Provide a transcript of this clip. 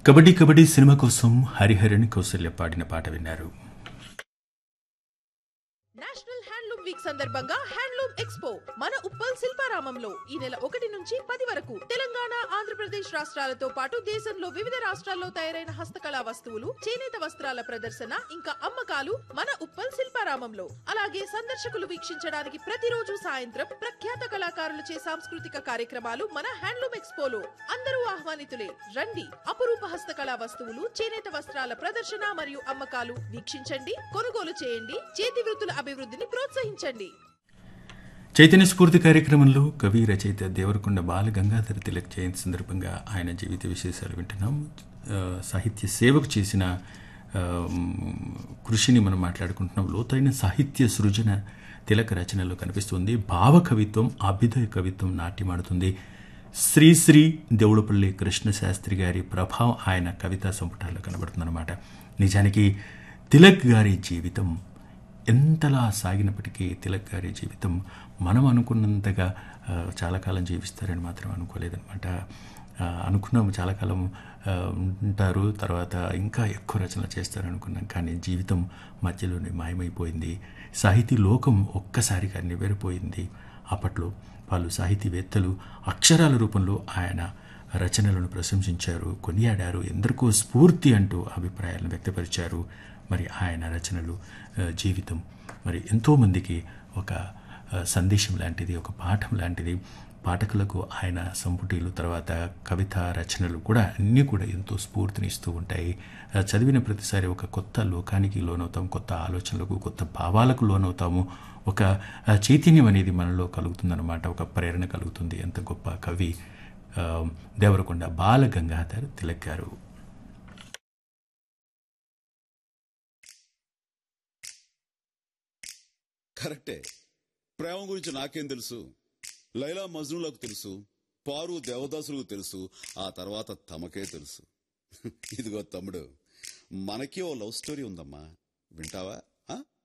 Kabaddi kabaddi cinema కోసం హరిహరన్ కౌసల్య పాడిన పాట విన్నారు నేషనల్ హ్యాండ్లూమ్ వీక్ సందర్భంగా హ్యాండ్లూమ్ ఎక్స్పో మన ఉప్పల్ శిల్పారామంలో ఈ నెల ఒకటి నుంచి పది వరకు తెలంగాణ ఆంధ్రప్రదేశ్ రాష్ట్రాలతో పాటు దేశంలో వివిధ రాష్ట్రాల్లో తయారైన హస్తకళా వస్తువులు చేనేత వస్త్రాల ప్రదర్శన ఇంకా అమ్మకాలు మన ఉప్పల్ శిల్పారామంలో అలాగే సందర్శకులు వీక్షించడానికి ప్రతిరోజు సాయంత్రం ప్రఖ్యాత కళాకారులచే సాంస్కృతిక కార్యక్రమాలు మన హ్యాండ్లూమ్ ఎక్స్పోలో అందరూ ఆహ్వానితులే రండి అపురూప హస్తకళా వస్తువులు చేనేత వస్త్రాల ప్రదర్శన మరియు అమ్మకాలు వీక్షించండి కొనుగోలు చేయండి చేతి వృత్తుల అభివృద్ధిని ప్రోత్సహించండి చైతన్య స్ఫూర్తి కార్యక్రమంలో కవి రచయిత దేవరకొండ బాల గంగాధర తిలక్ జయంతి సందర్భంగా ఆయన జీవిత విశేషాలు వింటున్నాం ఆ, సాహిత్య సేవకు చేసిన ఆ, మ్, కృషిని మనం మాట్లాడుకుంటున్నాం లోతైన సాహిత్య సృజన తిలక రచనలో కనిపిస్తుంది భావ కవిత్వం అభ్యుదయ కవిత్వం నాట్యమాడుతుంది శ్రీశ్రీ దేవులపల్లి కృష్ణశాస్త్రి గారి ప్రభావం ఆయన కవితా సంపుటాల్లో కనబడుతుందన్నమాట నిజానికి తిలక్ గారి జీవితం ఎంతలా సాగినప్పటికీ తిలక్ గారి జీవితం మనం అనుకున్నంతగా ఆ, చాలా కాలం జీవిస్తారని మాత్రం అనుకోలేదన్నమాట ఆ, అనుకున్నాము చాలా కాలం ఆ, ఉంటారు తర్వాత ఇంకా ఎక్కువ రచనలు చేస్తారు అనుకున్నాం కానీ జీవితం మధ్యలోనే మాయమైపోయింది సాహితీ లోకం ఒక్కసారిగా నివ్వెరపోయింది అప్పట్లో వాళ్ళు సాహితీవేత్తలు అక్షరాల రూపంలో ఆయన రచనలను ప్రశంసించారు కొనియాడారు ఎందరికో స్ఫూర్తి అంటూ అభిప్రాయాలను వ్యక్తపరిచారు మరి ఆయన రచనలు ఆ, జీవితం మరి ఎంతోమందికి ఒక ఆ, సందేశం లాంటిది ఒక పాఠం లాంటిది పాఠకులకు ఆయన సంపుటీలు తర్వాత కవిత రచనలు కూడా అన్నీ కూడా ఎంతో స్ఫూర్తినిస్తూ ఉంటాయి ఆ, చదివిన ప్రతిసారి ఒక కొత్త లోకానికి లోనవుతాం కొత్త ఆలోచనలకు కొత్త భావాలకు లోనవుతాము ఒక ఆ, చైతన్యం అనేది మనలో కలుగుతుందన్నమాట ఒక ప్రేరణ కలుగుతుంది ఎంత గొప్ప కవి ఆ, దేవరకొండ బాల గంగాధర్ తిలక్ గారు కరెక్టే ప్రేమ గురించి నాకేం తెలుసు లైలా మజ్నులకు తెలుసు పారు దేవదాసులకు తెలుసు ఆ తర్వాత తమకే తెలుసు ఇదిగో తమ్ముడు మనకి ఓ లవ్ స్టోరీ ఉందమ్మా వింటావా ఆ?